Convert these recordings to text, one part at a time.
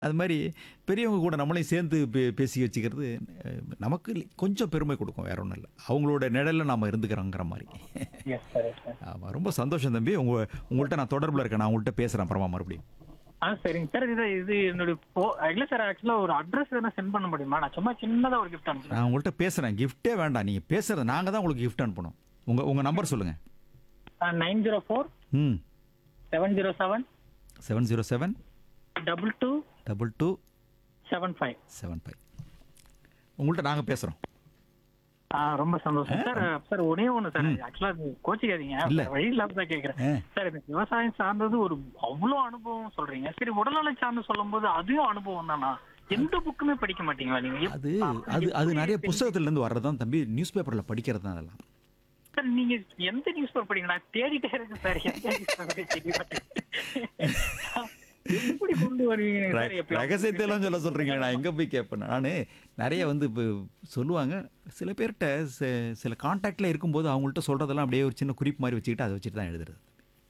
அது மாதிரி பெரியவங்க கூட நம்மளையும் சேர்ந்து பே பேசி வச்சுக்கிறது அஹ், நமக்கு கொஞ்சம் பெருமை கொடுக்கும் வேற ஒன்றும் இல்லை அவங்களோட நிழலில் நாம் இருந்துக்கிறோங்கிற மாதிரி எஸ் சார் எஸ் சார் ஆமாம் ரொம்ப சந்தோஷம் தம்பி உங்க உங்கள்கிட்ட நான் தொடர்பில் இருக்கேன் நான் உங்கள்கிட்ட பேசுகிறேன் அப்புறமா மறுபடியும் ஆ சரிங்க சார் இது இது என்னுடைய போ இல்லை சார் ஆக்சுவலாக ஒரு அட்ரஸ் வேணா சென்ட் பண்ண முடியுமா நான் சும்மா சின்னதாக ஒரு கிஃப்ட் அனுப்புறேன் நான் உங்கள்கிட்ட பேசுகிறேன் கிஃப்ட்டே வேண்டாம் நீங்கள் பேசுகிறது நாங்கள் தான் உங்களுக்கு கிஃப்ட் அனுப்பணும் உங்கள் உங்கள் நம்பர் சொல்லுங்கள் நைன் ஜீரோ ஃபோர் ம் seven zero seven seven zero seven double two double two seven five seven five உங்கள்கிட்ட நாங்கள் பேசுகிறோம் ஆ ரொம்ப சந்தோஷம் சார் சார் ஒரே ஒன்று சார் ஆக்சுவலாக அது கோச்சிக்காதீங்க இல்ல. வழி இல்லாம தான் கேட்குறேன் ஆ. சார் இந்த விவசாயம் சார்ந்தது ஒரு அவ்வளோ அனுபவம் சொல்றீங்க சரி உடல்நலை சார்ந்து சொல்லும்போது அதுவும் அனுபவம் தானா எந்த புக்குமே படிக்க மாட்டீங்களா நீங்க எப்- அது அது அது நிறைய புஸ்தகத்துலேருந்து வர்றது தான் தம்பி நியூஸ் பேப்பரில் படிக்கிறது தான் அதெல்லாம் சார் நீங்க எந்த நியூஸ் பேப்பர் படிங்க நான் தேடிட்டே இருக்கேன் சார் எந்த நியூஸ் பேப்பர் தெரிய மாட்டேங்குது. எப்படி கொண்டு வருவீங்க சார் எப்ப- ரகசியத்தையெல்லாம் சொல்ல சொல்கிறீங்க நான் எங்கே போய் கேட்பேன் நான் நிறைய வந்து இப்போ சொல்லுவாங்க சில பேர்கிட்ட சி- சில காண்டாக்டில் இருக்கும்போது அவங்கள்ட்ட சொல்கிறதெல்லாம் அப்படியே ஒரு சின்ன குறிப்பு மாதிரி வச்சுக்கிட்டு அதை வச்சுட்டு தான் எழுதுறது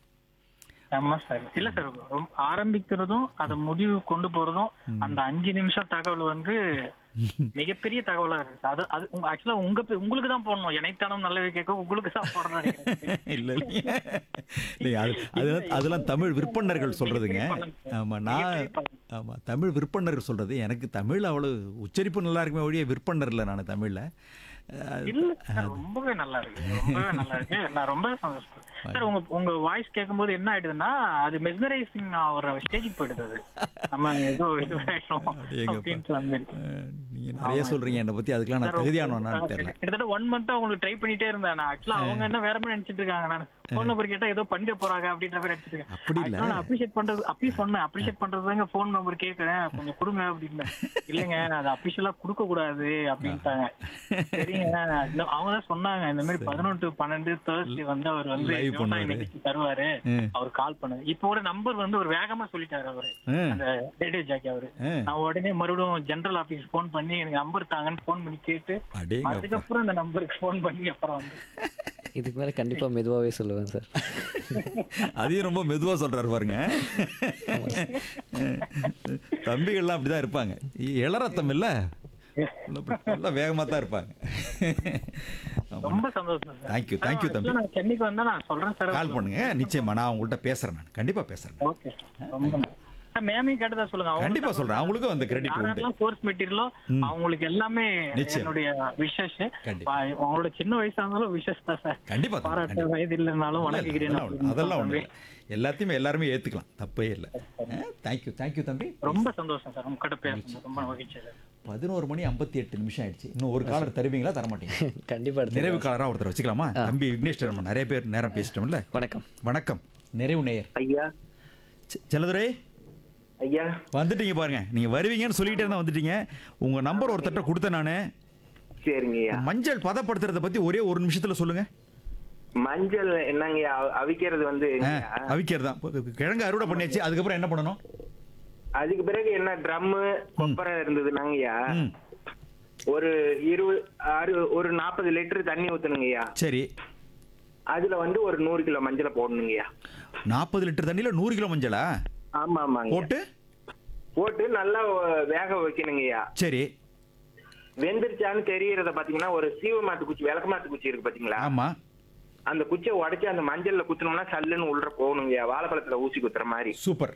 ஆமா சார் இல்ல சார் ரொம்ப ஆரம்பிக்கிறதும் அதை முடிவு கொண்டு போறதும் அந்த அஞ்சு நிமிஷம் தகவல் வந்து மிகப்பெரிய தகவலா இருக்கு அது அது ஆக்சுவலா உங்க பே- உங்களுக்கு தான் போடணும் எனக்குத்தானும் நல்லது கேட்க உங்களுக்கு தான் போடணும் நினைக்கிறேன். இல்லை இல்லைங்க இல்லைங்க அது அதெல்லாம் அதெல்லாம் தமிழ் விற்பனர்கள் சொல்கிறதுங்க ஆமாம் நான் ஆமாம் தமிழ் விற்பனர் சொல்கிறது எனக்கு தமிழ் அவ்வளோ உச்சரிப்பு நல்லா இருக்குமே ஒழிய விற்பனர் இல்லை நான் தமிழில் இல்ல சார் ரொம்பவே நல்லா இருக்கு ரொம்பவே நல்லா இருக்கு நான் ரொம்ப சந்தோஷம் சார் உங்க உங்க வாய்ஸ் கேட்கும்போது என்ன ஆயிடுதுன்னா அது மெஸ்மரைசிங் ஆகிற ஸ்டேஜுக்கு போயிடுது அது நம்ம ஏதோ இது ஆயிடும் அடேங்கப்பா. அப்படின்ட்டு வந்து நீங்கள் நிறைய சொல்கிறீங்க என்னை பற்றி அதுக்கெல்லாம் நான் தகுதியானவனான்னு தெரியல கிட்டத்தட்ட ஒன் மந்த் உங்களுக்கு ட்ரை பண்ணிட்டே இருந்தேன் நான் ஆக்சுவலா அவங்க என்ன வேற மாதிரி நினைச்சிட்டு இருக்காங்க நான் போன் நம்பர் கேட்டா ஏதோ பண்ணிட்டு போறாங்க அப்படின்ற மாதிரி நினைச்சிட்டு இருக்கேன் அப்படி இல்ல. Actually நான் அப்ரிஷியேட் பண்றது அப்பயும் சொன்னேன் அப்ரிஷியேட் பண்றதுதாங்க போன் நம்பர் கேட்கறேன் கொஞ்சம் கொடுங்க அப்படின்னு இல்லைங்க அது அபிஷியலா கொடுக்க கூடாது அப்படின்ட்டாங்க சரிங்க இன்னும் அவங்க தான் சொன்னாங்க இந்த மாதிரி பதினொன்று பன்னெண்டு தேர்ஸ்டே வந்து அவர் வந்து Live விவசாய பண்ணுவாரு. நிகழ்ச்சி தருவாரு ம். அவர் கால் பண்ணுங்க இப்போ கூட நம்பர் வந்து ஒரு வேகமா சொல்லிட்டாரு அவரு ம். அந்த ரேடியோ ஜாக்கி அவரு ம். நான் உடனே மறுபடியும் ஜெனரல் ஆபீஸ் ஃபோன் பண்ணி எனக்கு நம்பர் தாங்கன்னு ஃபோன் பண்ணி கேட்டு அடேங்கப்பா அதுக்கப்புறம் அந்த நம்பருக்கு ஃபோன் பண்ணி அப்புறம் வந்து இதுக்கு மேலே கண்டிப்பாக மெதுவாகவே சொல்லுவேன் சார் அதையும் ரொம்ப மெதுவா சொல்றாரு பாருங்க தம்பிகள்லாம் அப்படிதான் இருப்பாங்க இளரத்தம் இல்ல நல்லா வேகமா தான் இருப்பாங்க ரொம்ப சந்தோஷம் sir Thank you, thank you, தம்பி. actually நான் சென்னைக்கு வந்தா நான் சொல்றேன் சார் கால் பண்ணுங்க நிச்சயமா நான் உங்கள்கிட்ட பேசுறேன் நான் கண்டிப்பா பேசுறேன் ஓகே ரொம்ப மேமே கேட்டதா சொல்லுங்க அவங்க கண்டிப்பா சொல்றேன் அவங்களுக்கும் அந்த கிரெடிட் உண்டு யாரெல்லாம் கோர்ஸ் மெட்டீரியலோ அவங்களுக்கு எல்லாமே நிச்சயம். என்னுடைய விஷஸ் கண்டிப்பா. அவங்களோட சின்ன வயசா இருந்தாலும் விஷஸ் தான் சார் கண்டிப்பா தம்பி, பாராட்ட கண்டிப்பா. வயது இல்லைனாலும் வணங்குகிறேன் அதெல்லாம் ஒண்ணு- அதெல்லாம் ஒண்ணு இல்லை. எல்லாத்தையுமே எல்லாருமே ஏத்துக்கலாம் தப்பே இல்லை தேங்க்யூ தேங்க்யூ தம்பி ரொம்ப சந்தோஷம் சார் உங்ககிட்ட பேசுறது ரொம்ப மகிழ்ச்சி சார் பதினோரு மணி ஐம்பத்தி எட்டு நிமிஷம் ஆயிடுச்சு இன்னும் ஒரு காலர் தருவீங்களா தர மாட்டீங்க கண்டிப்பாக எடுத்து நிறைவு காலரா ஒருத்தர் வச்சுக்கலாமா தம்பி விக்னேஷ் நம்ம நிறைய பேர் நேரம் பேசிட்டோம்ல வணக்கம் வணக்கம் நிறைவு நேயர் ஐயா செ- செல்லதுரை ஐயா வந்துட்டீங்க பாருங்க நீங்க வருவீங்கன்னு சொல்லிட்டே தான் வந்துட்டீங்க உங்க நம்பர் ஒருத்தட்ட கொடுத்தேன் நானு சரிங்க ஐயா மஞ்சள் பதப்படுத்துறத பத்தி ஒரே ஒரு நிமிஷத்துல சொல்லுங்க மஞ்சள் என்னங்க ஐயா, அவி- அவிக்கிறது வந்து ஆ, அவிக்கிறது தான் கிழங்கு அறுவடை பண்ணியாச்சு அதுக்கப்புறம் என்ன பண்ணணும் அதுக்கு பிறகு என்ன ட்ரம்மு கொப்பரை இருந்ததுனாங்க ஐயா ம் ஒரு இருபது ஆறு ஒரு நாற்பது லிட்டர் தண்ணி ஊத்தணுங்க ஐயா சரி அதுல வந்து ஒரு நூறு கிலோ மஞ்சளை போடணுங்க ஐயா நாற்பது லிட்டர் தண்ணியில நூறு கிலோ மஞ்சளா ஆமா ஆமாங்க போட்டு போட்டு நல்லா அஹ், வேக வைக்கணுங்க ஐயா சரி வெந்துருச்சான்னு தெரியறத பாத்தீங்கன்னா ஒரு சீவ மாட்டு குச்சி விளக்க மாட்டு குச்சி இருக்கு பாத்தீங்களா ஆமா அந்த குச்சியை உடைச்சு அந்த மஞ்சள்ல குத்துனோம்னா சல்லுன்னு உள்ள போகணுங்க ஐயா வாழைப்பழத்துல ஊசி குத்துற மாதிரி சூப்பர்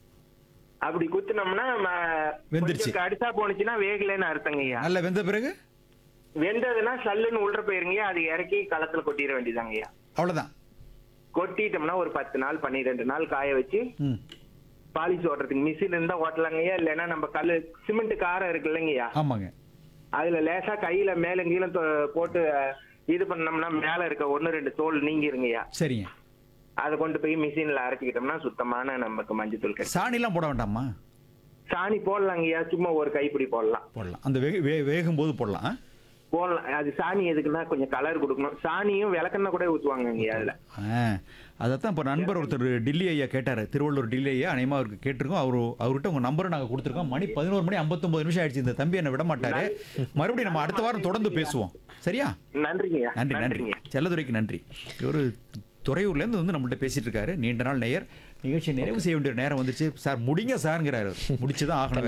அப்படி குத்துனோம்னா ம- வெந்துருச்சு. கொஞ்சம் கடிசா போனுச்சுன்னா வேகலைன்னு அர்த்தங்க ஐயா நல்ல வெந்த பிறகு வெந்ததுன்னா சல்லுன்னு உள்ள போயிருங்க அது இறக்கி களத்துல கொட்டிட வேண்டியதாங்கய்யா அவ்வளவுதான் கொட்டிட்டோம்னா ஒரு பத்து நாள் பன்னிரெண்டு நாள் காய வச்சு ம் பாலிஷ் ஓட்டுறதுக்கு மிஷின் இருந்தா ஓட்டலாங்கய்யா இல்லைன்னா நம்ம கல்லு சிமெண்ட் காரம் இருக்கு இல்லைங்கய்யா ஆமாங்க அதுல லேசா கையில மேல கீழே தொ- போட்டு அஹ், இது பண்ணோம்னா மேல இருக்க ஒன்னு ரெண்டு தோல் நீங்கிருங்கய்யா சரிங்க அதை கொண்டு போய் மிஷின்ல அரைச்சிக்கிட்டோம்னா சுத்தமான நமக்கு மஞ்சத்தூள் கிடைக்கும் சாணிலாம் போட வேண்டாமா சாணி போடலாங்கய்யா சும்மா ஒரு கைப்பிடி போடலாம் போடலாம் அந்த வேக வே வேகும் போது போடலாம் ஆ? போடலாம் அது சாணி எதுக்குன்னா கொஞ்சம் கலர் கொடுக்கணும் சாணியும் விளக்கெண்ணெய் கூட ஊத்துவாங்கங்கய்யா அதுல ஆ அதைத்தான் இப்போ நண்பர் ஒருத்தர் டில்லி ஐயா கேட்டார் திருவள்ளூர் டில்லி ஐயா அநேகமாக அவருக்கு கேட்டிருக்கோம் அவர் அவர்கிட்ட உங்கள் நம்பரை நாங்கள் கொடுத்துருக்கோம் மணி பதினோரு மணி ஐம்பத்தொம்பது நிமிஷம் ஆயிடுச்சு இந்த தம்பி என்னை விட மாட்டாரு மறுபடியும் நம்ம அடுத்த வாரம் தொடர்ந்து பேசுவோம் சரியா நன்றிங்கய்யா நன்றி நன்றி செல்லதுரைக்கு நன்றி ஒரு துறையூர்லேருந்து வந்து நம்மள்ட்ட பேசிட்டு இருக்காரு நீண்ட நாள் நேயர் நிகழ்ச்சி நிறைவு செய்ய வேண்டிய நேரம் வந்துச்சு சார் முடிங்க சார்ங்கிறாரு முடிச்சு தான் ஆகணும்